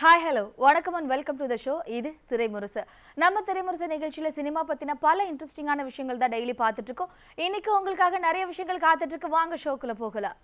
Hi hello வணக்கம் and welcome to the show இது திரைமுரசு நம்ம திரைமுரசு நிகழ்ச்சியில சினிமா பத்தின பல இன்ட்ரெஸ்டிங்கான விஷயங்கள் தான் டெய்லி பார்த்துட்டு இருக்கோம் இன்னைக்கு உங்களுக்காக நிறைய விஷயங்கள் காத்துட்டு இருக்கு வாங்க ஷோக்குள்ள போகலாம்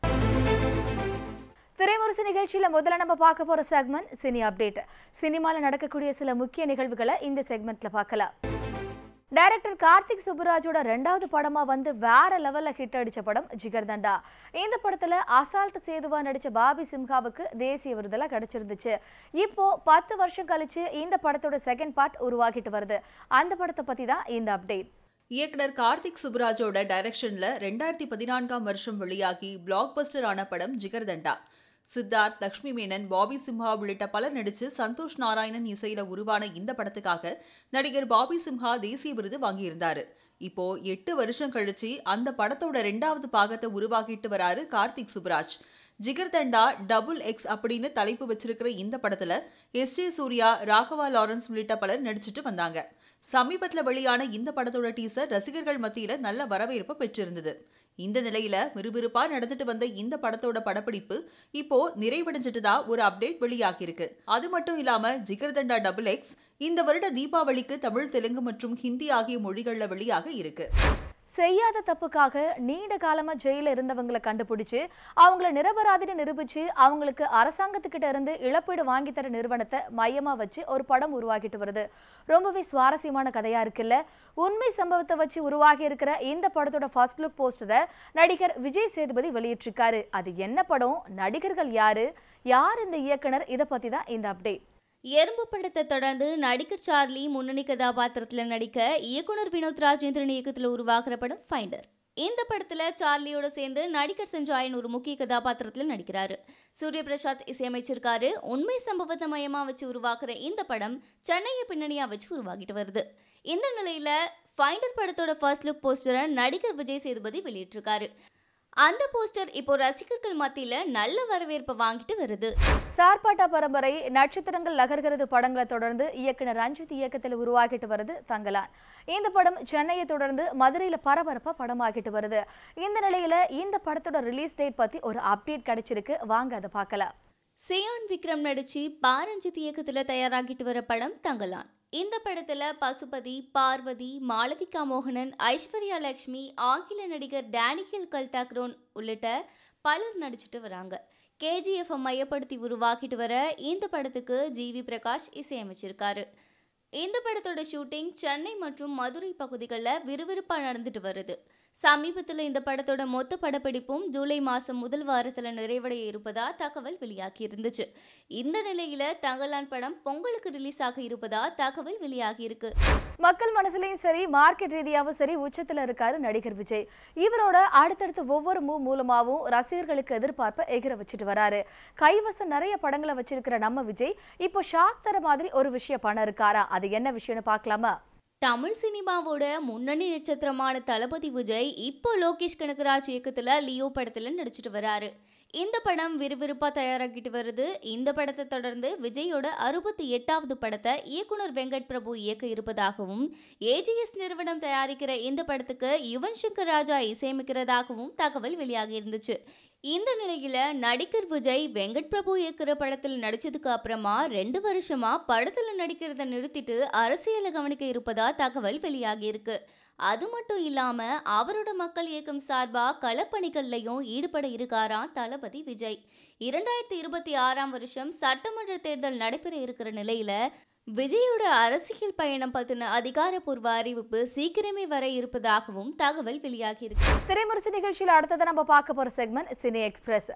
திரைமுரசு நிகழ்ச்சியில முதல்ல நம்ம பார்க்க போற செக்மெண்ட் சினி அப்டேட் சினிமால நடக்கக்கூடிய சில முக்கிய நிகழ்வுகளை இந்த செக்மெண்ட்ல பார்க்கலாம் டைரக்டர் கார்த்திக் சுப்புராஜோட ரெண்டாவது படமா வந்து வேற லெவல்ல ஹிட் அடிச்ச படம் ஜிகர்தண்டா இந்த படத்துல அசால்ட் சேதுவா நடிச்ச பாபி சிம்ஹாவுக்கு தேசிய விருதெல்லாம் கிடைச்சிருந்துச்சு இப்போ பத்து வருஷம் கழிச்சு இந்த படத்தோட செகண்ட் பார்ட் உருவாகிட்டு வருது அந்த படத்தை பத்தி தான் இந்த அப்டேட் இயக்குனர் கார்த்திக் சுப்ராஜோட டைரக்ஷன்ல ரெண்டாயிரத்தி பதினான்காம் வருஷம் வெளியாகி பிளாக் பஸ்டர் ஆன படம் ஜிகர்தண்டா சித்தார்த் லக்ஷ்மி மேனன் பாபி சிம்ஹா உள்ளிட்ட பலர் நடிச்சு சந்தோஷ் நாராயணன் இசையில உருவான இந்த படத்துக்காக நடிகர் பாபி சிம்ஹா தேசிய விருது வாங்கியிருந்தாரு இப்போ எட்டு வருஷம் கழிச்சு அந்த படத்தோட ரெண்டாவது பாகத்தை உருவாக்கிட்டு வராரு கார்த்திக் சுப்ராஜ் ஜிகர்தண்டா டபுள் எக்ஸ் அப்படின்னு தலைப்பு வச்சிருக்கிற இந்த படத்துல S J Suryah Raghava Lawrence உள்ளிட்ட பலர் நடிச்சிட்டு வந்தாங்க சமீபத்துல வெளியான இந்த படத்தோட டீசர் ரசிகர்கள் மத்தியில நல்ல வரவேற்பு பெற்றிருந்தது இந்த நிலையில விறுவிறுப்பா நடந்துட்டு வந்த இந்த படத்தோட படப்பிடிப்பு இப்போ நிறைவடைஞ்சிட்டதா ஒரு அப்டேட் வெளியாகியிருக்கு அது மட்டும் இல்லாம ஜிகர்தண்டா டபுள் எக்ஸ் இந்த வருட தீபாவளிக்கு தமிழ் தெலுங்கு மற்றும் ஹிந்தி ஆகிய மொழிகள்ல வெளியாக இருக்கு செய்யாத தப்புக்காக நீண்ட காலமா ஜெயில இருந்தவங்களை கண்டுபிடிச்சு அவங்கள நிரபராதின்னு நிரூபிச்சு அவங்களுக்கு அரசாங்கத்துக்கிட்ட இருந்து இழப்பீடு வாங்கி தர நிறுவனத்தை மையமா வச்சு ஒரு படம் உருவாகிட்டு வருது ரொம்பவே சுவாரஸ்யமான கதையா இருக்குல்ல உண்மை சம்பவத்தை வச்சு உருவாகி இருக்கிற இந்த படத்தோட ஃபர்ஸ்ட் லுக் போஸ்டரை நடிகர் விஜய் சேதுபதி வெளியிட்டிருக்காரு அது என்ன படம் நடிகர்கள் யாரு யார் இந்த இயக்குனர் இதை பத்தி தான் இந்த அப்டேட் எறும்பு படத்தை தொடர்ந்து நடிகர் சார்லி முன்னணி கதாபாத்திரத்தில் நடிக்க இயக்குனர் வினோத் ராஜேந்திரன் இயக்கத்தில் உருவாகிற படம் ஃபைண்டர் இந்த படத்துல சார்லியோட சேர்ந்து நடிகர் செஞ்சாயன் ஒரு முக்கிய கதாபாத்திரத்தில் நடிக்கிறாரு சூரிய பிரசாத் இசையமைச்சிருக்காரு உண்மை சம்பவத்தை மையமா வச்சு உருவாக்குற இந்த படம் சென்னையை பின்னணியா வச்சு உருவாகிட்டு வருது இந்த நிலையில ஃபைண்டர் படத்தோட ஃபர்ஸ்ட் லுக் போஸ்டரை நடிகர் விஜய் சேதுபதி வெளியிட்டிருக்காரு அந்த போஸ்டர் இப்போ ரசிகர்கள் மத்தியில நல்ல வரவேற்பை வாங்கிட்டு வருது சார்பாட்டா பரம்பரை நட்சத்திரங்கள் நகர்கிறது படங்களை தொடர்ந்து இயக்குனர் ரஞ்சித் இயக்கத்தில் உருவாகிட்டு வருது தங்கலான் இந்த படம் சென்னையை தொடர்ந்து மதுரையில பரபரப்பா படமாகிட்டு வருது இந்த நிலையில இந்த படத்தோட ரிலீஸ் டேட் பத்தி ஒரு அப்டேட் கிடைச்சிருக்கு வாங்க அதை பார்க்கலாம் சியான் விக்ரம் நடிச்சு பாரஞ்சித் இயக்கத்துல தயாராகிட்டு வர படம் தங்கலான் இந்த படத்துல பசுபதி பார்வதி மாளவிகா மோகனன் ஐஸ்வர்யா லட்சுமி ஆங்கில நடிகர் டேனியல் கல்தாக்ரோன் உள்ளிட்ட பலர் நடிச்சிட்டு வராங்க கேஜிஎஃப் மையப்படுத்தி உருவாக்கிட்டு வர இந்த படத்துக்கு ஜிவி பிரகாஷ் இசையமைச்சிருக்காரு இந்த படத்தோட ஷூட்டிங் சென்னை மற்றும் மதுரை பகுதிகளில் விறுவிறுப்பாக நடந்துட்டு வருது சமீபத்தில் இந்த படத்தோட மொத்த படப்பிடிப்பும் ஜூலை மாதம் முதல் வாரத்தில் நிறைவடைய இருப்பதா தகவல் வெளியாகி இருந்துச்சு இந்த நிலையில தங்கலான் படம் பொங்கலுக்கு ரிலீஸ் ஆக இருப்பதா தகவல் வெளியாகி இருக்கு மக்கள் மனசுலயும் சரி மார்க்கெட் ரீதியாவும் சரி உச்சத்துல இருக்காரு நடிகர் விஜய் இவரோட அடுத்தடுத்து ஒவ்வொரு மூவ் மூலமாவும் ரசிகர்களுக்கு எதிர்பார்ப்பை எகிர வச்சுட்டு வராரு கைவசம் நிறைய படங்களை வச்சிருக்கிற நம்ம விஜய் இப்போ ஷாக் தர மாதிரி ஒரு விஷயம் பண்ண இருக்காரா அது என்ன விஷயம்னு பார்க்கலாமா தமிழ் சினிமாவோட முன்னணி நட்சத்திரமான தளபதி விஜய் இப்போ லோகேஷ் கனகராஜ் இயக்கத்துல லியோ படத்துல நடிச்சிட்டு வராரு இந்த படம் விறுவிறுப்பா தயாராகிட்டு வருது இந்த படத்தை தொடர்ந்து விஜயோட அறுபத்தி எட்டாவது படத்தை இயக்குனர் வெங்கட் பிரபு இயக்க இருப்பதாகவும் ஏஜிஎஸ் நிறுவனம் தயாரிக்கிற இந்த படத்துக்கு யுவன் சங்கர் ராஜா இசையமைக்கிறதாகவும் தகவல் வெளியாகி இருந்துச்சு இந்த நிலையில நடிகர் விஜய் வெங்கட் பிரபு இயக்குற படத்தில் நடிச்சதுக்கு அப்புறமா ரெண்டு வருஷமா படத்துல நடிக்கிறத நிறுத்திட்டு அரசியலை கவனிக்க இருப்பதா தகவல் வெளியாகி இருக்கு அது மட்டும் இல்லாம அவரோட மக்கள் இயக்கம் சார்பா களப்பணிகள்லையும் ஈடுபட இருக்காராம் தளபதி விஜய் இரண்டாயிரத்தி இருபத்தி ஆறாம் வருஷம் சட்டமன்ற தேர்தல் நடைபெற இருக்கிற நிலையில விஜயோட அரசியல் பயணம் பத்தின அதிகாரப்பூர்வ அறிவிப்பு சீக்கிரமே வர இருப்பதாகவும் தகவல் வெளியாகி இருக்கு திரைமுரசு நிகழ்ச்சியில் அடுத்ததை நம்ம பார்க்க போற செக்மெண்ட் சினி எக்ஸ்பிரஸ்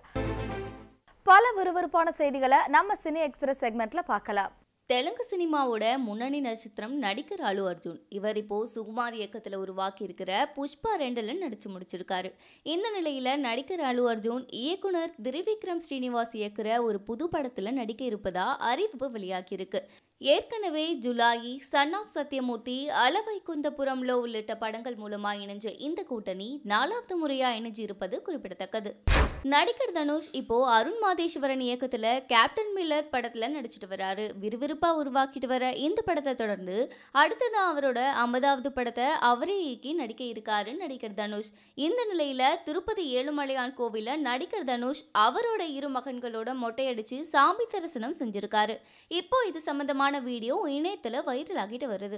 பல விறுவிறுப்பான செய்திகளை நம்ம சினி எக்ஸ்பிரஸ் செக்மெண்ட்ல பார்க்கலாம் தெலுங்கு சினிமாவோட முன்னணி நட்சத்திரம் நடிகர் அலு அர்ஜுன் இவர் இப்போ சுகுமார் இயக்கத்தில் உருவாக்கி இருக்கிற புஷ்பா ரெண்டில் நடிச்சு முடிச்சிருக்காரு இந்த நிலையில நடிகர் அலு அர்ஜுன் இயக்குனர் திரிவிக்ரம் ஸ்ரீனிவாஸ் இயக்குற ஒரு புது படத்துல நடிக்க இருப்பதா அறிவிப்பு வெளியாகியிருக்கு ஏற்கனவே ஜுலாயி சன் ஆஃப் சத்யமூர்த்தி அளவைகுந்தபுரம்லோ உள்ளிட்ட படங்கள் மூலமா இணைஞ்ச இந்த கூட்டணி நாலாவது முறையா இணைஞ்சு இருப்பது குறிப்பிடத்தக்கது நடிகர் தனுஷ் இப்போ அருண் மாதேஸ்வரன் இயக்கத்துல கேப்டன் மில்லர் படத்துல நடிச்சிட்டு வராரு விறுவிறுப்பா உருவாக்கிட்டு வர இந்த படத்தை தொடர்ந்து அடுத்ததான் அவரோட ஐம்பதாவது படத்தை அவரே இயக்கி நடிக்க இருக்காரு நடிகர் தனுஷ் இந்த நிலையில திருப்பதி ஏழுமலையான் கோவில நடிகர் தனுஷ் அவரோட இரு மகன்களோட மொட்டையடிச்சு சாமி தரிசனம் செஞ்சிருக்காரு இப்போ இது சம்பந்தமான வீடியோ இணையத்துல வைரல் ஆகிட்டு வருது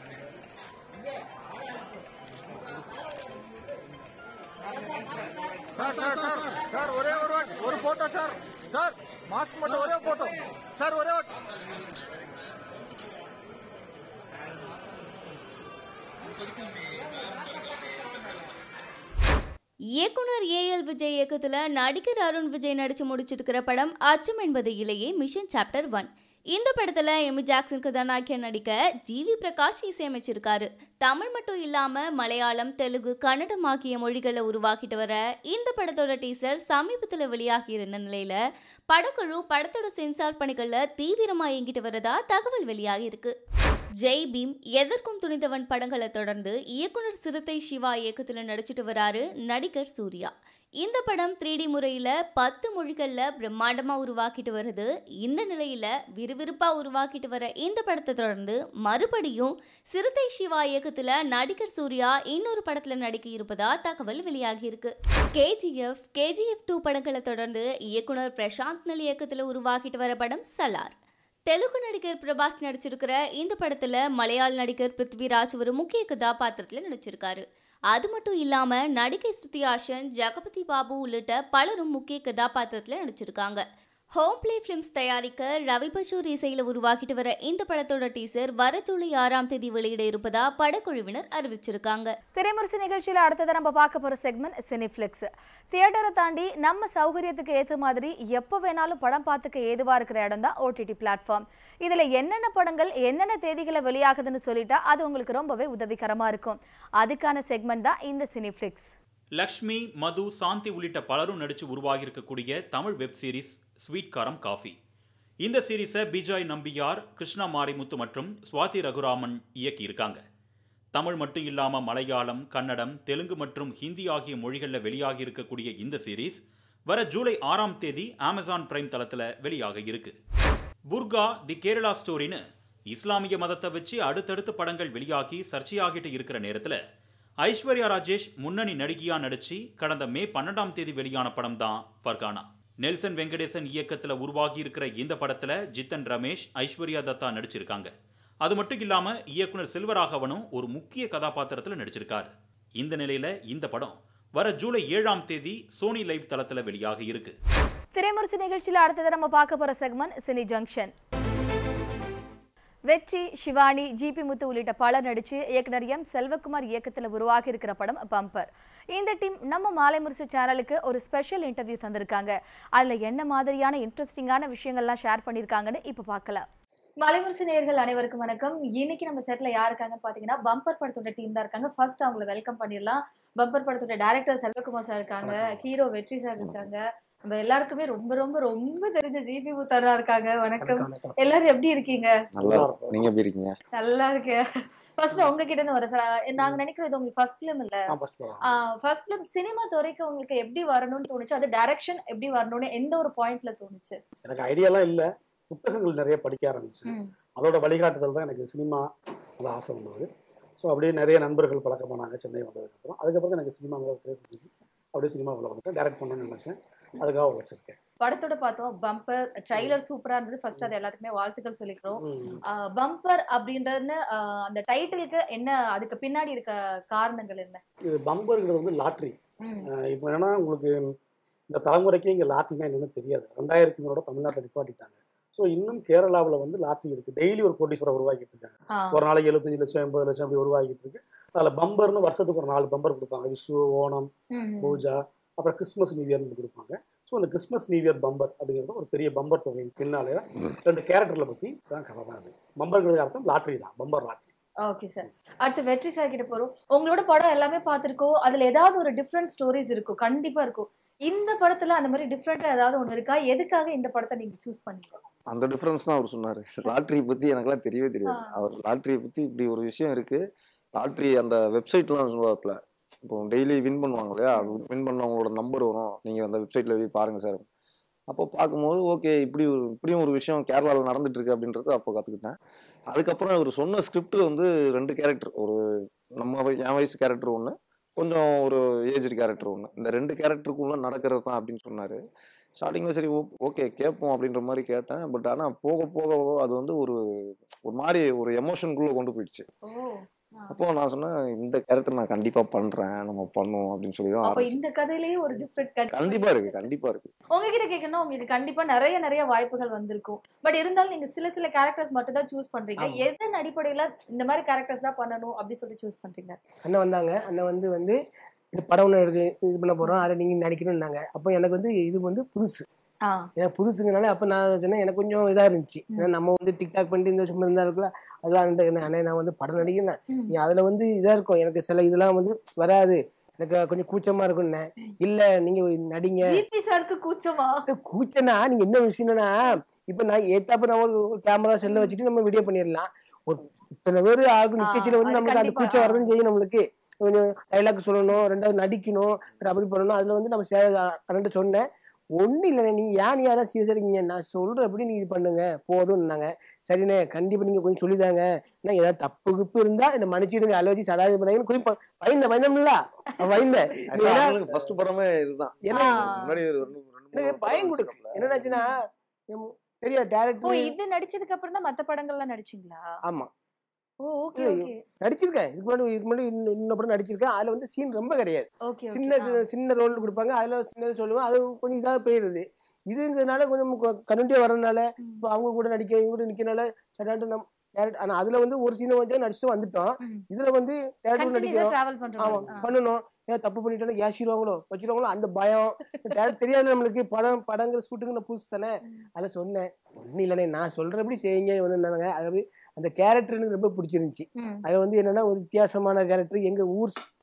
சார் சார் சார் சார் ஒரே ஒரு வாட்டி ஒரு போட்டோ சார் சார் மாஸ்க் மட்டும் ஒரே போட்டோ சார் ஒரே வாட்டி இயக்குனர் ஏஎல் விஜய் இயக்கத்துல நடிகர் அருண் விஜய் நடிச்சு முடிச்சிருக்கிற படம் அச்சம் என்பது இலையே மிஷன் சாப்டர் ஒன் இந்த படத்துல எமி ஜாக்சன் கதாநாயகன் நடிக்க ஜிவி பிரகாஷ் இசையமைச்சிருக்காரு தமிழ் மட்டும் இல்லாம மலையாளம் தெலுங்கு கன்னடம் ஆகிய மொழிகளை உருவாக்கிட்டு வர இந்த படத்தோட டீசர் சமீபத்துல வெளியாகி இருந்த நிலையில படக்குழு படத்தோட சென்சார் பணிகள்ல தீவிரமா இயங்கிட்டு வரதா தகவல் வெளியாகி இருக்கு ஜெய் பீம் எதற்கும் துணிந்தவன் படங்களை தொடர்ந்து இயக்குனர் சிறுத்தை சிவா இயக்கத்தில் நடிச்சிட்டு வராரு நடிகர் சூர்யா இந்த படம் த்ரீ டி முறையில் பத்து மொழிகளில் பிரம்மாண்டமாக உருவாக்கிட்டு வருது இந்த நிலையில் விறுவிறுப்பாக உருவாக்கிட்டு வர இந்த படத்தை தொடர்ந்து மறுபடியும் சிறுத்தை சிவா இயக்கத்தில் நடிகர் சூர்யா இன்னொரு படத்தில் நடிக்க இருப்பதா தகவல் வெளியாகியிருக்கு கேஜிஎஃப் கேஜிஎஃப் டூ படங்களை தொடர்ந்து இயக்குனர் பிரசாந்த் நல் இயக்கத்தில் உருவாக்கிட்டு வர படம் சலார் தெலுங்கு நடிகர் பிரபாஸ் நடிச்சிருக்கிற இந்த படத்துல மலையாள நடிகர் பிருத்விராஜ் ஒரு முக்கிய கதாபாத்திரத்தில் நடிச்சிருக்காரு அது மட்டும் இல்லாம நடிகை ஸ்ருதி ஹாசன் ஜெகபதி பாபு உள்ளிட்ட பலரும் முக்கிய கதாபாத்திரத்தில் நடிச்சிருக்காங்க ஹோம் பிளே ஃபிலிம்ஸ் தயாரிக்க ரவி பஷூர் இசையில் உருவாக்கிட்டு வர இந்த படத்தோட டீசர் வர ஜூலை ஆறாம் தேதி வெளியிட இருப்பதா படக்குழுவினர் அறிவிச்சிருக்காங்க திரைமுரசு நிகழ்ச்சியில் அடுத்ததை நம்ம பார்க்க போற செக்மெண்ட் சினிஃப்ளிக்ஸ் தியேட்டரை தாண்டி நம்ம சௌகரியத்துக்கு ஏற்ற மாதிரி எப்போ வேணாலும் படம் பார்த்துக்க ஏதுவா இருக்கிற இடம் தான் ஓடிடி பிளாட்ஃபார்ம் இதுல என்னென்ன படங்கள் என்னென்ன தேதிகளை வெளியாகுதுன்னு சொல்லிட்டா அது உங்களுக்கு ரொம்பவே உதவிகரமா இருக்கும் அதுக்கான செக்மெண்ட் தான் இந்த சினிஃப்ளிக்ஸ் லக்ஷ்மி மது சாந்தி உள்ளிட்ட பலரும் நடிச்சு உருவாகி இருக்கக்கூடிய Tamil web series sweet Kaaram coffee இந்த சீரிஸை பிஜாய் நம்பியார் கிருஷ்ணா மாரிமுத்து மற்றும் சுவாதி ரகுராமன் இயக்கியிருக்காங்க தமிழ் மட்டும் இல்லாம மலையாளம் கன்னடம் தெலுங்கு மற்றும் ஹிந்தி ஆகிய மொழிகளில் வெளியாகி இருக்கக்கூடிய இந்த சீரிஸ் வர ஜூலை ஆறாம் தேதி அமேசான் பிரைம் தளத்தில் வெளியாக இருக்கு புர்கா தி கேரளா ஸ்டோரின்னு இஸ்லாமிய மதத்தை வச்சு அடுத்தடுத்து படங்கள் வெளியாகி சர்ச்சையாகிட்டு இருக்கிற நேரத்தில் ஐஸ்வர்யா ராஜேஷ் முன்னணி நடிகையா நடிச்சு கடந்த மே பன்னெண்டாம் தேதி வெளியான படம் தான் ஃபர்கானா நெல்சன் வெங்கடேசன் இயக்கத்தில் உருவாகி இருக்கிற இந்த படத்தில் ஜித்தன் ரமேஷ் ஐஸ்வர்யா தத்தா நடிச்சிருக்காங்க அது மட்டும் இல்லாம இயக்குனர் செல்வராகவனும் ஒரு முக்கிய கதாபாத்திரத்தில் நடிச்சிருக்காரு இந்த நிலையில இந்த படம் வர ஜூலை ஏழாம் தேதி சோனி லைவ் தளத்தில் வெளியாக இருக்கு திரைமுரசு நிகழ்ச்சியில் அடுத்ததை நம்ம பார்க்க போற செக்மெண்ட் சினி ஜங்ஷன் வெற்றி சிவானி ஜிபி முத்து உள்ளிட்ட பலர் நடிச்சு இயக்குனர் எம் செல்வகுமார் இயக்கத்தில் உருவாகி இருக்கிற படம் பம்பர் இந்த டீம் நம்ம மாலை முரசு சேனலுக்கு ஒரு ஸ்பெஷல் இன்டர்வியூ தந்திருக்காங்க அதுல என்ன மாதிரியான இன்ட்ரெஸ்டிங்கான விஷயங்கள்லாம் ஷேர் பண்ணியிருக்காங்கன்னு இப்போ பார்க்கலாம் மலைமுரசு நேயர்கள் அனைவருக்கும் வணக்கம் இன்னைக்கு நம்ம செட்ல யார் இருக்காங்கன்னு பாத்தீங்கன்னா பம்பர் படத்தோட டீம் தான் இருக்காங்க ஃபர்ஸ்ட் அவங்களை வெல்கம் பண்ணிடலாம் பம்பர் படத்தோட டைரக்டர் செல்வகுமார் சார் இருக்காங்க ஹீரோ வெற்றி சார் இருக்காங்க நம்ம எல்லாருக்குமே ரொம்ப ரொம்ப ரொம்ப தெரிஞ்ச ஜிபி முத்தரா இருக்காங்க வணக்கம் எல்லாரும் எப்படி இருக்கீங்க நல்லா இருக்கும் நீங்க எப்படி இருக்கீங்க நல்லா இருக்கு ஃபர்ஸ்ட் உங்ககிட்ட இருந்து வர சார் நாங்க நினைக்கிறோம் இது உங்களுக்கு ஃபர்ஸ்ட் ஃபிலிம் இல்ல ஃபர்ஸ்ட் ஃபிலிம் சினிமா துறைக்கு உங்களுக்கு எப்படி வரணும்னு தோணுச்சு அது டைரக்ஷன் எப்படி வரணும்னு எந்த ஒரு பாயிண்ட்ல தோணுச்சு எனக்கு ஐடியாலாம் இல்லை புத்தகங்கள் நிறைய படிக்க ஆரம்பிச்சேன் ம். அதோட வழிகாட்டுதல் தான் எனக்கு சினிமா அது ஆசை வந்தது ஸோ அப்படியே நிறைய நண்பர்கள் பழக்கமானாங்க சென்னை வந்ததுக்கப்புறம் அதுக்கப்புறம் தான் எனக்கு சினிமா மேலே கிரேஸ் வந்துச்சு அப்படியே சினிமாவில் வந்துட்டு டைரக்ட் பண்ணணும்னு நினச்சேன் அதுக்காக உழைச்சிருக்கேன் படத்தோட பார்த்தோம் பம்பர் ட்ரைலர் சூப்பரா இருந்தது ஃபர்ஸ்ட் அது எல்லாத்துக்குமே வாழ்த்துக்கள் சொல்லிக்கிறோம் ம். பம்பர் அப்படின்றதுன்னு ஆஹ் அந்த டைட்டிலுக்கு என்ன அதுக்கு பின்னாடி இருக்க காரணங்கள் என்ன இது பம்பருங்கிறது வந்து லாட்ரி இப்போ என்னன்னா உங்களுக்கு இந்த தலைமுறைக்கு இங்கே லாட்ரினா என்னன்னு தெரியாது ரெண்டாயிரத்தி மூணோட தமிழ்நாட்டில் நிப்பாட்டிட்டாங்க ஸோ இன்னும் கேரளாவில் வந்து லாட்ரி இருக்குது டெய்லி ஒரு கோட்டீஸ்வரம் உருவாக்கிட்டு இருக்காங்க ஆஹ் ஒரு நாளைக்கு எழுபத்தஞ்சு லட்சம் எண்பது லட்சம் அப்படி உருவாக்கிட்டு இருக்கு அதில் பம்பர்னு வருஷத்துக்கு ஒரு நாலு பம்பர் கொடுப்பாங்க விஷு ஓணம் ம், ம். பூஜா அப்புறம் கிறிஸ்மஸ் நியூ இயர்னு கொடுப்பாங்க ஸோ அந்த கிறிஸ்மஸ் நியூ இயர் பம்பர் அப்படிங்கிறது ஒரு பெரிய பம்பர் தொகையின் பின்னாலே ரெண்டு கேரக்டர்களை பற்றி தான் கதை தான் அது பம்பர்ங்கிறது அர்த்தம் லாட்ரி தான் பம்பர் லாட்ரி ஓகே சார் அடுத்து வெற்றி சார் கிட்ட போறோம் உங்களோட படம் எல்லாமே பார்த்திருக்கோம் அதுல ஏதாவது ஒரு டிஃப்ரெண்ட் ஸ்டோரிஸ் இருக்கும் கண்டிப்பா இருக்கும் இந்த படத்துல அந்த மாதிரி டிஃப்ரெண்டா ஏதாவது ஒண்ணு இருக்கா எதுக்காக இந்த படத்தை நீங்க சூஸ் பண்ணீங்க அந்த டிஃபரன்ஸ் தான் அவர் சொன்னாரு லாட்ரி பத்தி எனக்கெல்லாம் தெரியவே தெரியாது ஆ. அவர் லாட்ரியை பத்தி இப்படி ஒரு விஷயம் இருக்கு லாட்ரி அந்த வெப்சைட்லாம் சொல்லுவாப்ல இப்போ டெய்லி வின் பண்ணுவாங்க இல்லையா வின் பண்ணவங்களோட நம்பர் வரும் நீங்க அந்த வெப்சைட்ல போய் பாருங்க சார் அப்போ பார்க்கும்போது ஓகே இப்படி ஒரு இப்படியும் ஒரு விஷயம் கேரளாவில் நடந்துட்டு இருக்கு அப்படின்றது அப்போ கற்றுக்கிட்டேன் அதுக்கப்புறம் அவர் சொன்ன ஸ்கிரிப்ட் வந்து ரெண்டு கேரக்டர் ஒரு நம்ம வய- என் வயசு கேரக்டர் ஒன்று கொஞ்சம் ஒரு ஏஜ்டு கேரக்டர் ஒன்று இந்த ரெண்டு கேரக்டருக்குள்ள நடக்கிறது தான் அப்படின்னு சொன்னார் ஸ்டார்டிங்கில் சரி ஓகே கேட்போம் அப்படின்ற மாதிரி கேட்டேன் பட் ஆனால் போக போக அது வந்து ஒரு ஒரு மாதிரி ஒரு எமோஷனுக்குள்ளே கொண்டு போயிடுச்சு ஓ அப்போ நான் சொன்னேன் இந்த கேரக்டர் நான் கண்டிப்பாக பண்ணுறேன் நம்ம பண்ணுவோம் அப்படின்னு சொல்லி தான் அப்ப ஆரம்பிச்சேன். இந்த கதையிலேயே ஒரு டிஃப்ரெண்ட் கண்டிப்பா இருக்கு கண்டிப்பா இருக்கு உங்ககிட்ட கேட்கணும் உங்களுக்கு கண்டிப்பா நிறைய நிறைய வாய்ப்புகள் வந்திருக்கும் பட் இருந்தாலும் நீங்க சில சில கேரக்டர்ஸ் மட்டும் தான் சூஸ் பண்றீங்க ஆமா. எதன் அடிப்படையில இந்த மாதிரி கேரக்டர்ஸ் தான் பண்ணணும் அப்படி சொல்லி சூஸ் பண்றீங்க அண்ணன் வந்தாங்க அண்ணன் வந்து வந்து இந்த படம் ஒன்று எடுக்க இது பண்ண போகிறோம் அதில் நீங்கள் நடிக்கணும்னாங்க அப்போ எனக்கு வந்து இது வந்து புதுசு ஆ எனக்கு புதுசுங்கனால அப்போ நான் சொன்னேன் எனக்கு கொஞ்சம் இதாக இருந்துச்சு ஏன்னா நம்ம வந்து டிக்டாக் பண்ணிட்டு இந்த சும்மா இருந்தா இருக்குல்ல அதெல்லாம் வந்து என்ன அண்ணே நான் வந்து படம் நடிக்கிறேன் ம். நீ அதில் வந்து இதாக இருக்கும் எனக்கு சில இதெல்லாம் வந்து வராது எனக்கு கொஞ்சம் கூச்சமாக இருக்கும்னே இல்லை நீங்கள் நடிங்க ஜிபி சாருக்கு கூச்சமா கூச்சனா நீங்க என்ன விஷயம்னா இப்ப நான் ஏத்தாப்ப நம்ம ஒரு கேமரா செல்ல வச்சுட்டு நம்ம வீடியோ பண்ணிடலாம் ஒரு இத்தனை பேர் ஆகும் நிக்கச்சில வந்து அது நமக்கு அந்த கண்டிப்பா. கூச்சம் வரதும் செய்யும் நம்மளுக்கு கொஞ்சம் டைலாக் சொல்லணும் ரெண்டாவது நடிக்கணும் அப்புறம் அப்படி பண்ணணும் அதுல வந்து நம்ம கரண்ட் சொன்னேன் ஒன்றும் இல்லைண்ணே நீ ஏன் நீ யாரும் சீரியஸ் எடுக்கீங்க நான் சொல்கிறேன் எப்படி நீ இது பண்ணுங்க போதும்னாங்க சரிண்ணே கண்டிப்பாக நீங்கள் கொஞ்சம் சொல்லிதாங்க ஏன்னா ஏதாவது தப்பு கிப்பு இருந்தால் என்ன மன்னிச்சிடுங்க அதில் வச்சு சடாது பண்ணாங்கன்னு கொஞ்சம் ப- பயந்த பயந்தோம்ல பயந்தேன் நீ ஏன்னா ஃபர்ஸ்ட் படமே இதுதான் என்ன ஆ. முன்னாடி ஒரு ரெண்டு ரெண்டு மூணு எனக்கு படம் பயம் கொடுக்கு நடிச்சிருக்கோம்ல. என்னன்னாச்சுன்னா எம் தெரியாது ஓ டேரக்டர் இது நடிச்சதுக்கு அப்புறம் தான் மத்த படங்கள்லாம் நடிச்சீங்களா ஆமா ஓ ஓகே இல்ல, ஓகே நடிச்சிருக்கேன் இதுக்கு முன்னாடி இதுக்கு முன்னாடி இன்னும் இன்னொரு படம் நடிச்சிருக்கேன் அதுல வந்து சீன் ரொம்ப கிடையாது ஓகே சின்ன சின்ன ரோல் கொடுப்பாங்க அதுல சின்னது சொல்லுவேன் அது கொஞ்சம் இதாக போயிடுது இதுங்கிறதுனால கொஞ்சம் கன்னிட்டியா வர்றதுனால இப்போ அவங்க கூட நடிக்க இவங்க கூட நிற்கிறனால சடான்ட்டு நம்ம டேரக்ட் ஆனா அதுல வந்து ஒரு சீனை வச்சு நடிச்சுட்டு வந்துட்டோம் ம். இதுல வந்து டேரக்டர் கண்டினியூஸா நடிக்கிறோம் டிராவல் ஆமா பண்றோம் பண்ணணும் ஏன் தப்பு பண்ணிட்டோம்னா ஏசிடுவாங்களோ வச்சிருவாங்களோ அந்த பயம் டேரக்ட் தெரியாது நம்மளுக்கு படம் படங்கிற ஷூட்டுக்கு நான் புதுசு தானே அதில் சொன்னேன் ஒன்றும் இல்லைண்ணே நான் சொல்றபடி செய்யுங்க ஒன்றுனாங்க அது அந்த கேரக்டர் எனக்கு ரொம்ப பிடிச்சிருந்துச்சி ம். அது வந்து என்னன்னா ஒரு வித்தியாசமான கேரக்டர் எங்க ஊர் ஸ்-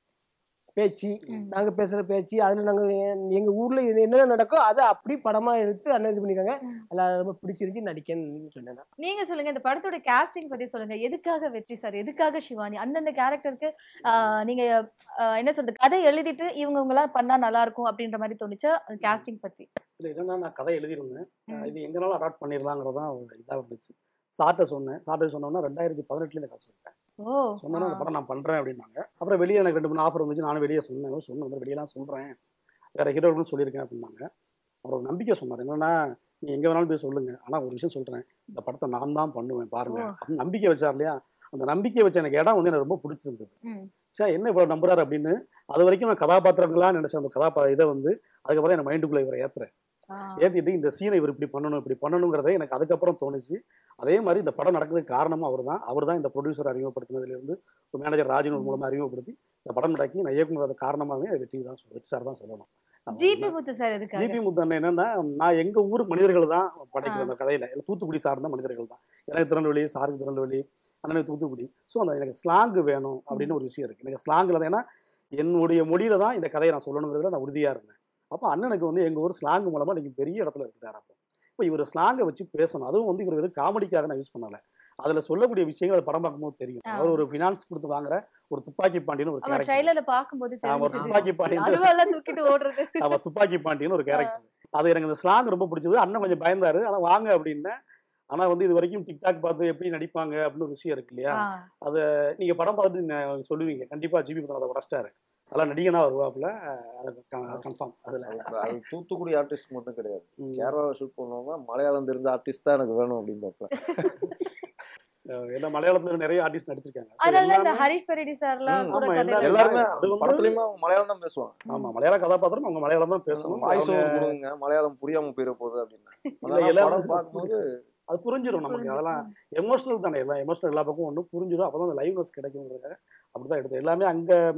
பேச்சு ம். நாங்க பேசுற பேச்சு அதுல நாங்க எ- எங்க ஊர்ல என்ன- என்னென்ன நடக்கோ அதை அப்படி படமா எடுத்து அண்ணன் இது பண்ணிருக்காங்க ம். அதில் ரொம்ப பிடிச்சிருந்துச்சு நடிக்கன்னு சொன்னேன் நான். நீங்க சொல்லுங்க இந்த படத்தோட காஸ்டிங் பத்தி சொல்லுங்க எதுக்காக வெற்றி சார் எதுக்காக சிவானி அந்தந்த கேரக்டருக்கு நீங்க ஆஹ், என்ன சொல்றது கதை எழுதிட்டு இவங்க இவங்கெல்லாம் பண்ணா நல்லா இருக்கும் அப்படின்ற மாதிரி தோணுச்சா காஸ்டிங் பத்தி இல்லை என்னன்னா நான் கதை எழுதியிருந்தேன் ம். அஹ் இது எங்கனாலும் அடாப்ட் பண்ணிடலாங்கிறதான் இதாக இருந்துச்சு சார்ட்ட சொன்னேன் சார்ட்ட சொன்னோன்னா ரெண்டாயிரத்தி பதினெட்டுல இந்த கதை சொல்லிட்டேன் ஓ சொன்னோன்னா அந்த படம் நான் பண்ணுறேன் அப்படின்னாங்க அப்புறம் வெளியே எனக்கு ரெண்டு மூணு ஆஃபர் வந்துச்சு நானும் வெளியே சொன்னேன் சொன்ன மாதிரி வெளியெல்லாம் சொல்கிறேன் வேறு ஹீரோகளும் சொல்லியிருக்கேன் அப்படின்னாங்க அவர் ஒரு நம்பிக்கை சொன்னார் என்னன்னா நீ எங்கே வேணாலும் போய் சொல்லுங்க ஆனால் ஒரு விஷயம் சொல்கிறேன் இந்த படத்தை நான் தான் பண்ணுவேன் பாருங்க ஓ. அப்படின்னு நம்பிக்கை வச்சார் இல்லையா அந்த நம்பிக்கை வச்ச எனக்கு இடம் வந்து எனக்கு ரொம்ப பிடிச்சிருந்தது ம். சார் என்ன இவ்வளோ நம்புறாரு அப்படின்னு அது வரைக்கும் நான் கதாபாத்திரங்களா நினைச்ச அந்த கதாபா இதை வந்து அதுக்கப்புறம் என் மைண்டுக்குள்ளே இவரை ஏற்றுறேன் ஆஹ், ஏற்றிட்டு இந்த சீனை இவர் இப்படி பண்ணணும் இப்படி பண்ணணுங்கிறதே எனக்கு அதுக்கப்புறம் தோணுச்சு அதே மாதிரி இந்த படம் நடக்கிறதுக்கு காரணமும் அவர் தான் அவர் தான் இந்த ப்ரொடியூசர் அறிமுகப்படுத்தினதுலேருந்து ஒரு மேனேஜர் ராஜின் மூலமாக அறிமுகப்படுத்தி இந்த படம் நடக்கி நான் இயக்குனர் காரணமாகவே வெற்றி தான் சொல்ல- வெற்றி சார் தான் சொல்லணும் ஜிபி முத்து சார் எதுக்காக ஜிபி முத்தன் என்னன்னா நான் எங்க ஊர் மனிதர்கள் தான் படைக்கிற அந்த கதையில இல்ல தூத்துக்குடி சார்ந்த மனிதர்கள் தான் எனக்கு திருநெல்வேலி சாருக்கு திருநெல்வேலி அண்ணனுக்கு தூத்துக்குடி ஸோ அந்த எனக்கு ஸ்லாங் வேணும் அப்படின்னு ஒரு விஷயம் இருக்கு எனக்கு ஸ்லாங்கில் ஏன்னா என்னுடைய மொழியில தான் இந்த கதையை நான் சொல்லணுங்கிறதுல நான் உறுதியா இருந்தேன் அப்போ அண்ணனுக்கு வந்து எங்க ஊர் ஸ்லாங் மூலமா நீங்க பெரிய இடத்துல இருக்கிறார் அப்போ இப்போ இவர் ஸ்லாங்கை வச்சு பேசணும் அதுவும் வந்து இவர் வெறும் காமெடிக்காக நான் யூஸ் பண்ணல அதுல சொல்லக்கூடிய விஷயங்கள் அது படம் பார்க்கும்போது தெரியும் ஆ. அவர் ஒரு ஃபினான்ஸ் கொடுத்து வாங்குற ஒரு துப்பாக்கி பாண்டியன்னு ஒரு அவன் கேரக்டர் ட்ரைலர்ல பாக்கும்போது ஆமா, தெரிஞ்சது துப்பாக்கி பாண்டியன் அருவாலாம் தூக்கிட்டு ஓடுறது அவ துப்பாக்கி பாண்டியன்னு ஒரு கேரக்டர் அது எனக்கு இந்த ஸ்லாங் ரொம்ப பிடிச்சது அண்ணன் கொஞ்சம் பயந்தாரு ஆனா வாங்க அப்படின்னேன் ஆனா வந்து இது வரைக்கும் டிக்டாக் பார்த்து எப்படி நடிப்பாங்க அப்படின்னு ஒரு விஷயம் இருக்கு இல்லையா ஆஹ், நீங்க படம் பார்த்துட்டு ந- சொல்லுவீங்க கண்டிப்பா ஜிபி படம் அதை உடச்சிட்டாரு அதெல்லாம் நடிகனா வருவாப்புல அது கன்ஃபார்ம் அதுல அது தூத்துக்குடி ஆர்டிஸ்ட் மட்டும் கிடையாது ம். கேரளாவில் ஷூட் பண்ணுவாங்க மலையாளம் தெரிஞ்ச ஆர்டிஸ்ட் தான் எனக்கு வேணும் அப்படின்னு பார்ப்பேன் அஹ் ஏன்னா மலையாளத்துல நிறைய ஆர்டிஸ்ட் நடிச்சிருக்காங்க So அதனால இந்த எல்லாமே- ஹரிஷ் பெரடி சார்லாம் ம், கூட ஆமா, கதையில- எல்லாரும் எல்லாருமே அது வந்து- படத்துலயுமே அவங்க மலையாளம் தான் பேசுவாங்க ஆமா மலையாள கதாபாத்திரம் அவங்க மலையாளம் தான் பேசணும் வாய்ஸ் அவங்க- ஓவர் கொடுங்க மலையாளம் புரியாம போயிட போகுது அப்படின்னு இல்ல, ஆனா எல்லாரும் படம் பார்க்கும்போது அது புரிஞ்சிடும் நமக்கு புரிஞ்சு- அதெல்லாம் எமோஷனல் தானே எல்லாம் எமோஷனல் எல்லா பக்கம் ஒன்றும் புரிஞ்சிடும் அப்போ தான் அந்த லைவ்னஸ் கிடைக்குங்கிறதுக்காக அப்படி தான் எடுத்தோம் எல்லாமே அங்கே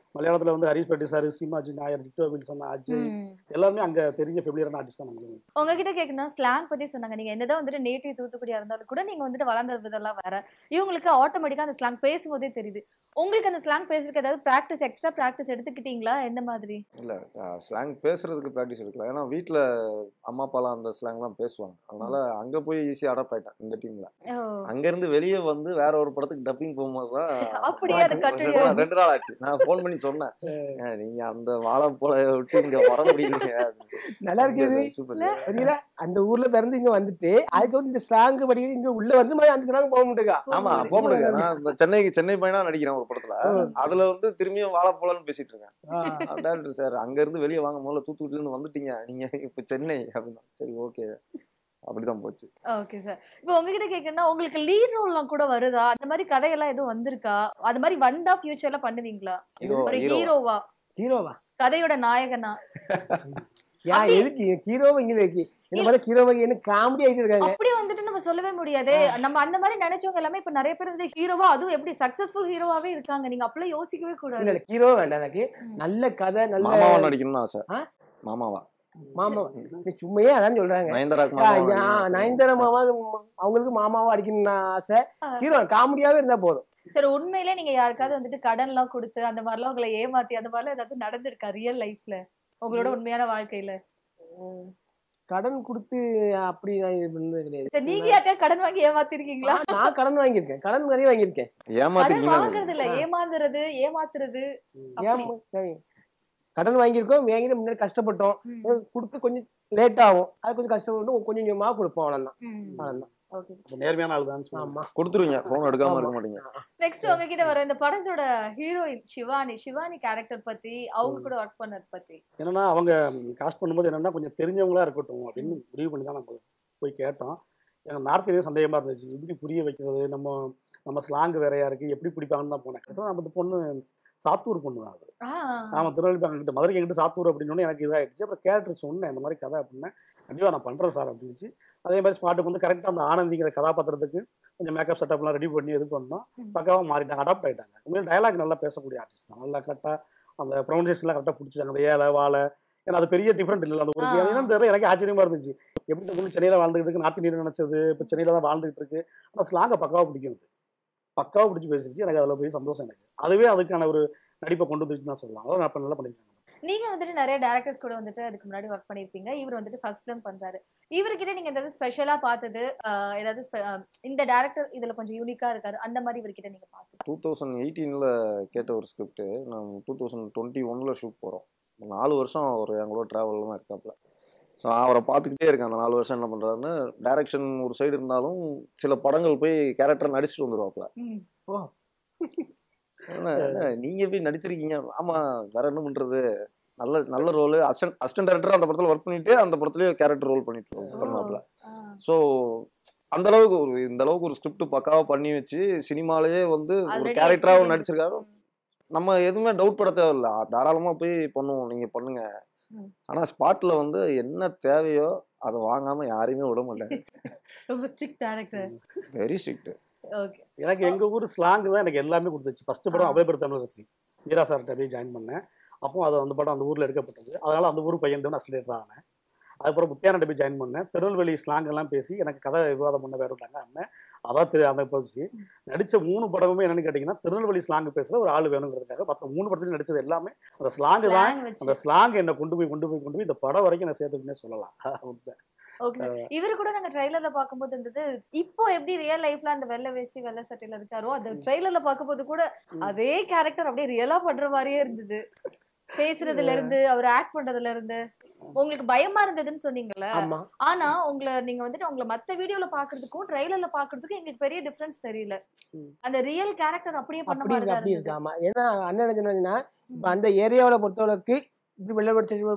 மலையாளத்துல வந்து ஹரிஷ் பட்டி சார் சீமாஜி நாயர் டிக்டோ வில்சன் அஜய் எல்லாருமே அங்க தெரிஞ்ச ஃபெமிலியரான ஆர்டிஸ்ட் தான் நமக்கு உங்ககிட்ட கேட்கணும் ஸ்லாங் பத்தி சொன்னாங்க நீங்க என்னதான் வந்துட்டு நேட்டிவ் தூத்துக்குடியா இருந்தாலும் கூட நீங்க வந்துட்டு வளர்ந்த விதம்லாம் வேற இவங்களுக்கு ஆட்டோமேட்டிக்கா அந்த ஸ்லாங் பேசும்போதே தெரியுது உங்களுக்கு அந்த ஸ்லாங் பேசுறதுக்கு ஏதாவது ப்ராக்டிஸ் எக்ஸ்ட்ரா ப்ராக்டிஸ் எடுத்துக்கிட்டீங்களா எந்த மாதிரி இல்லை ஸ்லாங் பேசுறதுக்கு ப்ராக்டிஸ் இருக்குல்ல ஏன்னா வீட்டில் அம்மா அப்பாலாம் அந்த ஸ்லாங் தான் பேசுவாங்க அதனால அங்கே போய் ஈஸியாக அடாப்ட் ஆயிட்டேன் இந்த டீமில் ஓ, அங்கேருந்து வெளியே வந்து வேற ஒரு படத்துக்கு டப்பிங் போகும்போது தான் அப்படியே அது ரெண்டு continue நாள் ரெண்டு நாள் ஆச்சு நான் ஃபோன் பண்ணி சொன்னேன் "ஏன், நீங்க அந்த வாழைப்பழ விட்டு இங்க வர முடியலையே நல்லா இருக்குது சூப்பர் தெரியல அந்த ஊர்ல பிறந்து இங்க வந்துட்டு அதுக்கப்புறம் இந்த ஸ்லாங் படிக்கிறது இங்க உள்ள வந்து மாதிரி அந்த ஸ்லாங் போக முடியுக்கா ஆமா போக முடியாது நான் இப்ப சென்னை சென்னை பையனா நடிக்கிறேன் ஒரு படத்துல அதுல வந்து திரும்பியும் வாழைப்பழம்னு பேசிட்டு இருக்கேன் டேரக்டர் சார் அங்க இருந்து வெளியே வாங்க முதல்ல தூத்துக்குடில இருந்து வந்துட்டீங்க நீங்க இப்ப சென்னை அப்படின்னா சரி ஓகே அப்படிதான் போச்சு ஓகே சார் இப்போ உங்ககிட்ட கேட்கணும்னா உங்களுக்கு லீட் ரோல்லாம் கூட வருதா அந்த மாதிரி கதையெல்லாம் எதுவும் வந்திருக்கா அது மாதிரி வந்தா ஃபியூச்சர்ல பண்ணுவீங்களா ஹீரோ ஒரு ஹீரோ ஹீரோவா ஹீரோவா கதையோட நாயகனா யா எதுக்கு ஹீரோவை இங்க வைக்கி என்ன மாதிரி ஹீரோவை என்ன காமெடி ஆயிட்டு இருக்காங்க அப்படி வந்துட்டு நம்ம சொல்லவே முடியாது நம்ம அந்த மாதிரி நினைச்சவங்க எல்லாமே இப்ப நிறைய பேர் வந்து ஹீரோவா அதுவும் எப்படி சக்சஸ்ஃபுல் ஹீரோவாவே இருக்காங்க நீங்க அப்படிலாம் யோசிக்கவே இல்ல கூடாது இல்ல ஹீரோ வேண்டாம் எனக்கு நல்ல கதை நல்ல மாமாவா நடிக்கணும்னு ஆசை ஆ? மாமாவா மாமா நீ சும்மையே அதான் சொல்றாங்க நயன்தாராக்கு யா, மாமாவா யா, நடிக்கணும்னு ஆசை. நயன்தாரா மாமா அவங்களுக்கு மாமாவா அடிக்கணும்னு ஆசை ஹீரோ காமெடியாவே இருந்தா போதும் சரி உண்மையிலே நீங்க யாருக்காவது வந்துட்டு கடன் எல்லாம் கொடுத்து அந்த மாதிரிலாம் உங்களை ஏமாத்தி அந்த மாதிரிலாம் ஏதாவது நடந்திருக்கா ரியல் லைஃப்ல உங்களோட உண்மையான வாழ்க்கையில கடன் கொடுத்து அப்படி நான் இது பண்ணது கிடையாது சரி நீங்க யார்கிட்ட கடன் வாங்கி ஏமாத்திருக்கீங்களா நான் நான் கடன் வாங்கியிருக்கேன் கடன் நிறைய வாங்கியிருக்கேன் கடன் ஏமாத்திருக்கீங்களா வாங்குறது இல்ல ஏமாந்துறது ஏமாத்துறது அப்படி. ஏன் கடன் வாங்கியிருக்கோம் வாங்கிட்டு முன்னாடி கஷ்டப்பட்டோம் ம். கொடுத்து கொஞ்சம் லேட் ஆகும் அது கொஞ்சம் கஷ்டப்பட்டு கொஞ்சம் கொஞ்சமா கொடுப்போம் அவ்வளவுதான் ம். அவ்வளவுதான் Okay sir. அப்ப நேர்மையான ஆள் தான் ஆமா கொடுத்துருவீங்க போன் எடுக்காம ஆமா. இருக்க மாட்டீங்க நெக்ஸ்ட் உங்ககிட்ட வர இந்த படத்தோட ஹீரோயின் சிவானி சிவானி கேரக்டர் பத்தி அவங்க கூட ஒர்க் பண்ணது பத்தி என்னன்னா அவங்க காஸ்ட் பண்ணும்போது என்னன்னா கொஞ்சம் தெரிஞ்சவங்களா இருக்கட்டும் அப்படின்னு முடிவு பண்ணி தான் நம்ம போய் கேட்டோம் எனக்கு நார்த் இந்தியா சந்தேகமா இருந்துச்சு எப்படி புரிய வைக்கிறது நம்ம நம்ம ஸ்லாங் வேறையா இருக்கு எப்படி பிடிப்பாங்கன்னு தான் போனேன் கடைசியில் நம்ம இந்த பொண்ணு சாத்தூர் பொண்ணு தான் அது ஆஹ் ஆமாம் திருநெல்வேலி அங்கிட்ட மதுரைக்கு எங்கிட்ட சாத்தூர் அப்படின்னு எனக்கு இதாகிடுச்சு அப்புறம் கேரக்டர் சொன்னேன் இந்த மாதிரி கதை அப்படின்னா கண்டிப்பாக நான் பண்ணுறேன் சார் அப்படின்னுச்சு அதே மாதிரி ஸ்பாட்டுக்கு வந்து கரெக்டாக அந்த ஆனந்திங்கிற கதாபாத்திரத்துக்கு கொஞ்சம் மேக்கப் செட்டப்லாம் ரெடி பண்ணி இது பண்ணோம் ம். பக்காவாக மாறிட்டாங்க அடாப்ட் ஆகிட்டாங்க உண்மையில டயலாக் நல்லா பேசக்கூடிய ஆர்டிஸ்ட் தான் நல்லா கரெக்டாக அந்த ப்ரொனன்சியேஷன்லாம் கரெக்டாக பிடிச்சாங்க அந்த ஏழை வாழை ஏன்னா அது பெரிய டிஃப்ரெண்ட் இல்லை அந்த ஒரு ஆ. அது என்னன்னு தெரியல எனக்கு ஆச்சரியமா இருந்துச்சு எப்படி இந்த பொண்ணு சென்னையில் வாழ்ந்துகிட்டு இருக்கு நார்த் இந்தியன் நினைச்சது இப்போ சென்னையில் தான் வாழ்ந்துகிட்டு இருக்கு ஆனால் ஸ்லாங்கை பக்காவாக பிடிக்கும் அது பக்காவாக பிடிச்சி பேசிருச்சு எனக்கு அதில் போய் சந்தோஷம் எனக்கு அதுவே அதுக்கான ஒரு நடிப்பை கொண்டு வந்துருச்சுன்னு தான் சொல்லலாம் அதெல்லாம் நான் நல்லா பண்ணியிருக்காங்க நீங்க வந்துட்டு நிறைய டேரக்டர்ஸ் கூட வந்துட்டு அதுக்கு முன்னாடி ஒர்க் பண்ணிருப்பீங்க இவர் வந்துட்டு ஃபர்ஸ்ட் ஃபிலிம் பண்றாரு இவர்கிட்ட நீங்க ஏதாவது ஸ்பெஷலா பார்த்தது ஆஹ் ஏதாவது spe- ஆஹ் இந்த டேரக்டர் இதுல கொஞ்சம் யூனிக்கா இருக்காரு அந்த மாதிரி இவர்கிட்ட நீங்க பார்த்து டூ தௌசண்ட் எயிட்டீனில் கேட்ட ஒரு ஸ்கிரிப்ட் நான் டூ தௌசண்ட் டுவெண்ட்டி ஒனில் ஷூட் போகிறோம் நாலு வருஷம் அவர் எங்களோட ட்ராவலில் தான் இருக்காப்புல ஸோ அவரை பார்த்துக்கிட்டே இருக்கேன் அந்த நாலு வருஷம் என்ன பண்ணுறாருன்னு டைரக்ஷன் ஒரு சைடு இருந்தாலும் சில படங்கள் போய் கேரக்டர் நடிச்சுட்டு வந்துருவாப்புல ஓ. என்ன என்ன, நீங்க போய் நடிச்சிருக்கீங்க ஆமா வேற என்ன பண்றது நல்ல நல்ல ரோல் அசிஸ்டன்ட் அசிஸ்டன்ட் டேரக்டர் அந்த படத்துல ஒர்க் பண்ணிட்டு அந்த படத்துலயே கேரக்டர் ரோல் பண்ணிட்டு பண்ணுவாப்புல ஸோ அந்த அளவுக்கு ஒரு இந்த அளவுக்கு ஒரு ஸ்கிரிப்ட் பக்காவா பண்ணி வச்சு சினிமாலயே வந்து ஒரு Already கேரக்டராகவும் experience. நடிச்சிருக்காரு நம்ம எதுவுமே டவுட் பட தேவையில்ல தாராளமா போய் பண்ணுவோம் நீங்க பண்ணுங்க ம். ஆனா ஸ்பாட்ல வந்து என்ன தேவையோ அதை வாங்காம யாரையுமே விட மாட்டாங்க ரொம்ப strict director very strict okay எனக்கு எங்க ஊர் ஸ்லாங் தான் எனக்கு எல்லாமே கொடுத்துச்சு ஃபர்ஸ்ட் படம் ஆ. அவை பெரு தமிழரசி வீரா சார்கிட்ட போய் ஜாயின் பண்ணேன் அப்போ அது அந்த படம் அந்த ஊர்ல எடுக்கப்பட்டது அதனால அந்த ஊர் பையன் நான் அசிலேட்டர் ஆனேன் அதுக்கப்புறம் முத்தியானட்ட போய் ஜாயின் பண்ணேன் திருநெல்வேலி ஸ்லாங் எல்லாம் பேசி எனக்கு கதை விவாதம் பண்ண வேறு விட்டாங்க அண்ணன் அதான் திரு அந்த போச்சு நடிச்ச மூணு படமுமே என்னன்னு கேட்டிங்கன்னா திருநெல்வேலி ஸ்லாங் பேசுற ஒரு ஆள் வேணுங்கிறதுக்காக மற்ற மூணு படத்துலையும் நடிச்சது எல்லாமே அந்த ஸ்லாங் தான் ஸ்லாங் வச்சு அந்த ஸ்லாங் என்னை கொண்டு போய் கொண்டு போய் கொண்டு போய் இந்த படம் வரைக்கும் நான் சேர்த்துக்கிட்டே சொல்லலாம் உண்மை. ஓகே சார் இவரு கூட நாங்க ட்ரைலர்ல பாக்கும்போது இருந்தது இப்போ எப்படி ரியல் லைஃப்ல அந்த வெள்ளை வேஷ்டி வெள்ளை சட்டையில இருக்காரோ அந்த ட்ரைலர்ல பாக்கும்போது கூட அதே கேரக்டர் அப்படியே ரியலா பண்ற மாதிரியே இருந்தது பேசுறதுல இருந்து அவர் ஆக்ட் பண்றதுல இருந்து உங்களுக்கு பயமா இருந்ததுன்னு சொன்னீங்கல்ல ஆமா ஆனா உங்களை நீங்க வந்துட்டு உங்களை மத்த வீடியோல பாக்குறதுக்கும் ட்ரைலர்ல பாக்குறதுக்கும் எங்களுக்கு பெரிய டிஃபரன்ஸ் தெரியல ம். அந்த ரியல் கேரக்டர் அப்படியே பண்ண அப்படி மாதிரி இருக்கு தான் அப்படி இருக்கு இருந்தது ஆமா ஏன்னா அண்ணன் என்ன சொன்னா இப்ப அந்த ஏரியாவுல பொறுத்தளவுக்கு இப்படி வெள்ளை படிச்ச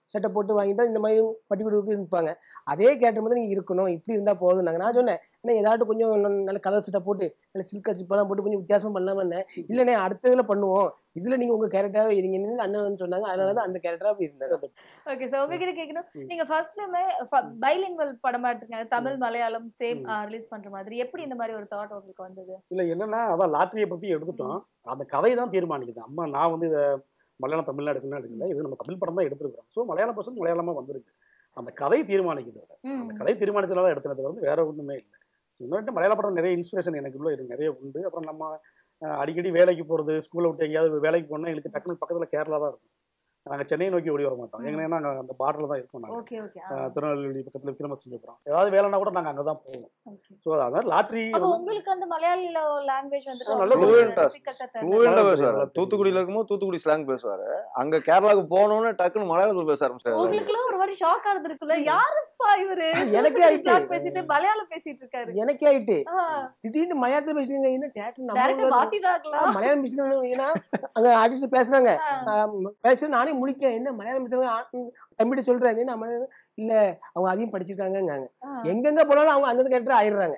சட்டை போட்டு வாங்கிட்டு இந்த மாதிரி பட்டி கொடுக்கு இருப்பாங்க அதே கேரக்டர் மாதிரி நீங்கள் இருக்கணும் இப்படி இருந்தால் போதும் நாங்கள் நான் சொன்னேன் ஏன்னா ஏதாட்டும் கொஞ்சம் நல்ல- நல்ல கலர் சட்டை போட்டு நல்ல சில்க் சிப்பெல்லாம் போட்டு கொஞ்சம் வித்தியாசம் பண்ணலாமே இல்லைண்ணே அடுத்த இதில் பண்ணுவோம் இதில் நீங்கள் உங்கள் கேரக்டராகவே இருங்கன்னு அண்ணன் சொன்னாங்க அதனால தான் அந்த கேரக்டராக இருந்தாங்க ஓகே சோ உங்ககிட்ட கேட்கணும் நீங்க ஃபர்ஸ்ட் ஃபிலிமே பைலிங்குவல் படமா எடுத்திருக்காங்க தமிழ் மலையாளம் சேம் ரிலீஸ் பண்ற மாதிரி எப்படி இந்த மாதிரி ஒரு தாட் உங்களுக்கு வந்தது இல்லை என்னன்னா அதான் லாட்டரியை பற்றி எடுத்துட்டோம் அந்த கதை தான் தீர்மானிக்குது அம்மா நான் வந்து இதை மலையாளம் தமிழ்ல எடுக்கணும் எடுக்கல இது நம்ம தமிழ் படம் தான் எடுத்துருக்கோம் ஸோ மலையாள பர்சன் மலையாளமாக வந்திருக்கு அந்த கதை தீர்மானிக்குது அதை. ம். அந்த கதை தீர்மானிச்சதால எடுத்தது வந்து வேற ஒன்றுமே இல்லை இன்னொரு மலையாள படம் நிறைய இன்ஸ்பிரேஷன் எனக்குள்ள இருக்கு நிறைய உண்டு அப்புறம் நம்ம அஹ், அடிக்கடி வேலைக்கு போகிறது ஸ்கூலை விட்டு எங்கேயாவது வேலைக்கு போனால் எங்களுக்கு டக்குனு பக்கத்தில் கேரளா தான் இருக்கும் நாங்கள் சென்னையை நோக்கி ஓடி வர மாட்டோம் எங்கன்னா நாங்கள் அந்த பார்டரில் தான் இருக்கோம் நாங்கள் ஓகே ஓகே திருநெல்வேலி பக்கத்தில் விக்ரமசிங்கபுரம் ஏதாவது வேலைனா கூட நாங்கள் அங்கே தான் போவோம் ஓகே ஸோ அதாவது லாட்ரி அப்போ உங்களுக்கு அந்த மலையாள லாங்குவேஜ் வந்து ஆ, நல்ல fluent ஆ- ஃப்ளூயண்டா ஃப்ளூயண்டா நல்லா பேசுவாரு தெரியும். தூத்துக்குடியில இருக்கும்போது தூத்துக்குடி ஸ்லாங் பேசுவாரு அங்க கேரளாவுக்கு போனோன்னு டக்குன்னு மலையாளத்துல பேச ஆரம்பிச்சாரு உங்களுக்குலாம் ஒரு மாதிரி ஷாக் ஆனதுக்குள்ள யாருப்பா இவரு எனக்கே தூத்துக்குடி ஆயிட்டு. slang பேசிட்டு மலையாளம் பேசிட்டு இருக்காரு எனக்கே ஆயிட்டு திடீர்னு மலையாளத்தில் பேசுறீங்க என்ன தேட்டர் டேரக்டர் நம்ம மாத்திட்டாங்களா ஆ, மலையாளம் பேசுறாங்க ஏன்னா அங்க ஆர்டிஸ்ட் பேசுறாங்க பேச நானே முழிக்கேன் என்ன மலையாளம் பேசுறாங்க ஆ, ம், தம்பிட்ட சொல்றாங்க என்ன மலையாளம் இல்ல அவங்க அதையும் படிச்சிருக்காங்கங்காங்க ஆ. எங்கெங்க போனாலும் அவங்க அந்த கேரக்டர் ஆயிடுறாங்க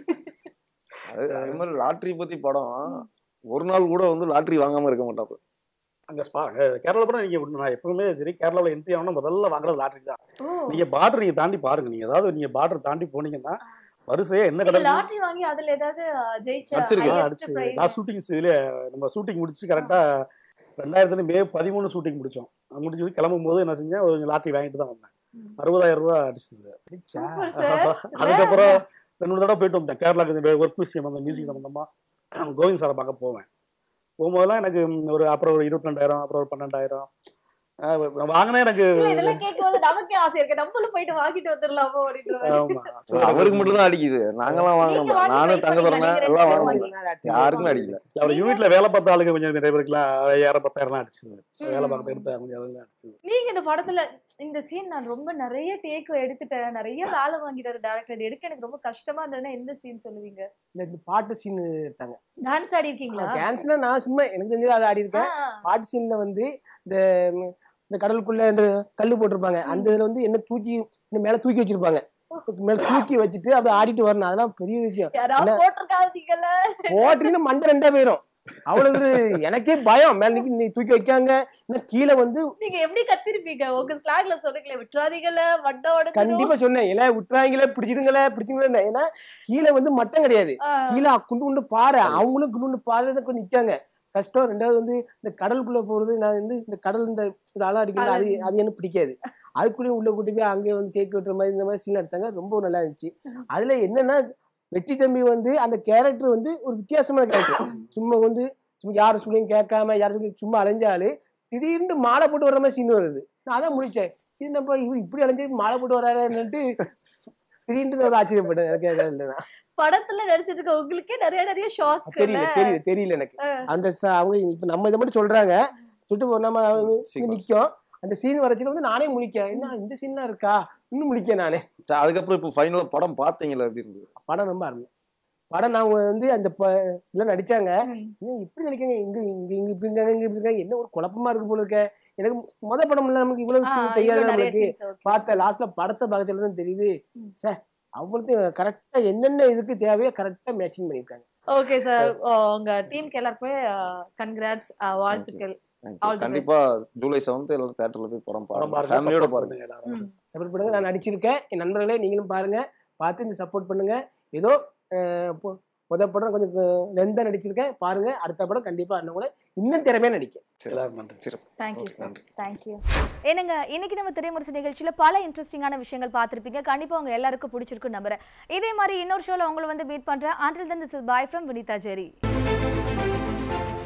அது அதே மாதிரி லாட்ரி பத்தி படம் ஒரு நாள் கூட வந்து லாட்ரி வாங்காம இருக்க மாட்டாப்பு அங்கே ஸ்பா கேரளா படம் நீங்கள் நான் எப்பவுமே சரி கேரளாவில் என்ட்ரி ஆகணும் முதல்ல வாங்குறது லாட்ரி தான் ஓ நீங்கள் பார்டர் நீங்கள் தாண்டி பாருங்க நீங்கள் ஏதாவது நீங்கள் பார்டர் தாண்டி போனீங்கன்னா வரிசையா என்ன நீங்க கடை லாட்டரி வாங்கி அதுல ஏதாவது அஹ், ஜெயிச்ச அடிச்சிருக்கேன், highest அடிச்சு prize? நான் ஷூட்டிங் இதுல நம்ம ஷூட்டிங் முடிச்சு கரெக்டா ரெண்டாயிரத்துல மே பதிமூணு ஷூட்டிங் முடிச்சோம் முடிச்சு கிளம்பும் போது என்ன செஞ்சேன் ஒரு லாட்டரி வாங்கிட்டு தான் வந்தேன் ம். அறுபதாயிரம் ரூபாய் அடிச்சது Super sir. அதுக்கப்புறம் ரெண்டு மூணு தடவை போயிட்டு வந்தேன் கேரளாக்கு ஒர்க் விஷயம் அந்த மியூசிக் சம்மந்தமா கோவிந்த் சாரை பார்க்க போவேன் போகும்போதெல்லாம் எனக்கு ஒரு அப்புறம் ஒரு இருபத்தி ரெண்டாயிரம் அப்புறம் ஒரு பன்னெண்டாயிரம் ஆஹ் வாங்கினேன் எனக்கு இல்ல இதெல்லாம் கேட்கும்போது நமக்கே ஆசை இருக்கு நம்மளும் போயிட்டு வாங்கிட்டு வந்துடலாமோ அப்படின்ற மாதிரி. ஆமா So, அவருக்கு மட்டும் தான் அடிக்குது நாங்கெல்லாம் வாங்க நீங்க மாட்டோம் வாங்கி நானும் try தங்க பண்ணீங்களா? தரேன் நீங்க எல்லாம் ரெண்டு வாங்க பேரும் முடியல யாருக்குமே அடிக்கல அவர் யூனிட்ல வேலை பார்த்த ஆளுங்க கொஞ்சம் நிறைய பேருக்குலாம் ஐயாயிரம் பத்தாயிரம் அடிச்சது வேலை பார்த்து எடுத்த கொஞ்சம் அதெல்லாம் அடிச்சது நீங்க இந்த படத்துல இந்த சீன் நான் ரொம்ப நிறைய டேக் எடுத்துட்டேன் நிறைய வேலை வாங்கிட்டாரு டேரக்டர் இது எடுக்க எனக்கு ரொம்ப கஷ்டமா இருந்ததுன்னா எந்த சீன் சொல்லுவீங்க இந்த இந்த பாட்டு சீன் எடுத்தாங்க டான்ஸ் ஆடி இருக்கீங்களா டான்ஸ்னா நான் சும்மா எனக்கு தெரிஞ்சது அதை ஆடி இருக்கேன் ஆ, பாட்டு சீன்ல வந்து இந்த ம், இந்த கடலுக்குள்ள இந்த கல்லு போட்டிருப்பாங்க அந்த இதுல வந்து என்ன தூக்கி இன்னும் மேல தூக்கி வச்சிருப்பாங்க மேல தூக்கி வச்சுட்டு அப்படியே ஆடிட்டு வரணும் அதெல்லாம் பெரிய விஷயம் யாராவது போட்டிருக்காதீங்கல்ல ஓட்டுறீங்கன்னா மண்டை ரெண்டா போயிரும் அவ்வளவு ஒரு எனக்கே பயம் மேல நிக்கி நீ தூக்கி வைக்காங்க இன்னும் கீழே வந்து நீங்க எப்படி கத்திருப்பீங்க உங்க ஸ்லாக்ல சொல்லுங்களே விட்டுறாதீங்கல்ல வட்டோட கண்டிப்பா சொன்னேன் இல்ல விட்டுறாங்களே பிடிச்சிருங்களே பிடிச்சிருங்களே ஏன்னா கீழே வந்து மட்டம் கிடையாது கீழே குண்டு குண்டு பாறை அவங்களும் குண்டு குண்டு பாறை நிக்காங்க கஷ்டம் ரெண்டாவது வந்து இந்த கடலுக்குள்ள போறது நான் வந்து இந்த கடல் இந்த இந்த அலை அடிக்கிறது அது அது எனக்கு பிடிக்காது அதுக்குள்ளேயும் உள்ள கூட்டி போய் அங்கே வந்து தேக்கி விட்டுற மாதிரி இந்த மாதிரி சீன் எடுத்தாங்க ரொம்ப நல்லா இருந்துச்சு அதுல என்னன்னா வெற்றி தம்பி வந்து அந்த கேரக்டர் வந்து ஒரு வித்தியாசமான கேரக்டர் சும்மா வந்து சும்மா யார் சொல்லியும் கேட்காம யார் சொல்லி சும்மா அலைஞ்சாலு திடீர்னு மாலை போட்டு வர மாதிரி சீன் வருது நான் அதான் முடிச்சேன் இது நம்ம இவர் இப்படி அலைஞ்சு மாலை போட்டு வராருன்னுட்டு திடீர்னு ஒரு ஆச்சரியப்பட்டேன் எனக்கு அது இல்லைன்னா படத்துல நடிச்சிட்டு இருக்க உங்களுக்கே நிறைய நிறைய ஷாக் தெரியல தெரியல தெரியல எனக்கு அந்த ச- அவங்க இப்ப நம்ம இதை மட்டும் சொல்றாங்க சுட்டு நம்ம Sequence. நிக்கும் அந்த சீன் வரச்சுல வந்து நானே முழிக்கேன் என்ன இந்த சீன்லாம் இருக்கா இன்னும் முழிக்கேன் நானே சரி, அதுக்கப்புறம் இப்போ ஃபைனலா படம் பாத்தீங்களா எப்படி இருந்தது படம் ரொம்ப அருமை படம் நான் வந்து அந்த ப- இதெல்லாம் நடிச்சாங்க ஏன் இப்படி நடிக்காங்க இங்க இங்க இங்க இப்படி இருக்காங்க இங்க இப்படி இருக்காங்க என்ன ஒரு குழப்பமா இருக்கு போல இருக்க எனக்கு முத படம் இல்ல நமக்கு இவ்வளவு விஷயம் தெரியாது நம்மளுக்கு பார்த்த லாஸ்ட்ல படத்தை பார்க்கறதுல தான் தெரியுது ம். சார் அவ்வளோத்தையும் கரெக்டா என்னென்ன இதுக்கு தேவையோ கரெக்டா மேட்சிங் பண்ணியிருக்காங்க ஓகே சார் உங்க டீமுக்கு எல்லாருக்குமே கங்க்ராட்ஸ் வாழ்த்துக்கள் Thank you. All the கண்டிப்பா ஜூலை செவன்த் எல்லாரும் தேட்டர்ல போய் படம் படம் பாருங்க பாருங்க ஃபேமிலியோட support பாருங்க பண்ணுங்க எல்லாரும். சப்போர்ட் பண்ணுங்க நான் நடிச்சிருக்கேன் என் நண்பர்களே நீங்களும் பாருங்க பார்த்து இந்த சப்போர்ட் பண்ணுங்க ஏதோ அஹ், பொ- முத படம் கொஞ்சம் லென்த்தாக நடிச்சிருக்கேன் பாருங்க அடுத்த படம் கண்டிப்பா அண்ணன் கூட இன்னும் திறமையா நடிக்க எல்லாரும் நன்றி தேங்க்யூ சார் தேங்க்யூ என்னங்க இன்னைக்கு நம்ம திரைமுரசு நிகழ்ச்சியில பல இன்ட்ரெஸ்டிங்கான விஷயங்கள் பார்த்திருப்பீங்க கண்டிப்பா உங்க எல்லாருக்கும் பிடிச்சிருக்கும் நம்புறேன் இதே மாதிரி இன்னொரு ஷோல உங்களை வந்து மீட் பண்றேன் until then this is bye from Vinitha zari